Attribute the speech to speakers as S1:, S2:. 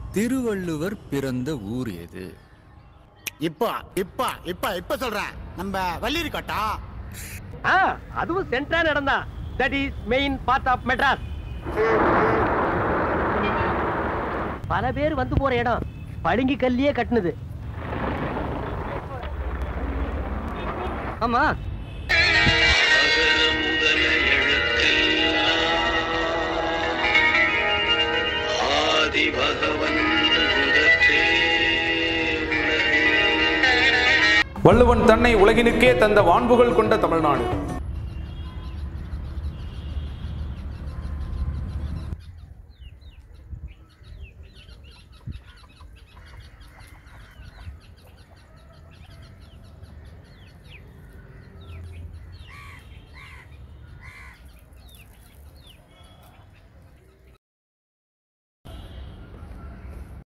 S1: திருவள்ளுவர் பிறந்த ஊர் எது
S2: இப்போ இப்போ இப்போ இப்போ சொல்றேன் நம்ம வள்ளிரி கோட்டம்
S3: ஆ அதுவும் சென்ட்ரா நடந்தா that is main part of Madras பல பேர் வந்து போற இடம் பளிங்கு கல்லியே கட்டுனது ஆமா
S4: வள்ளுவன் தன்னை உலகினுக்கே தந்த வான்புகள் கொண்ட தமிழ்நாடு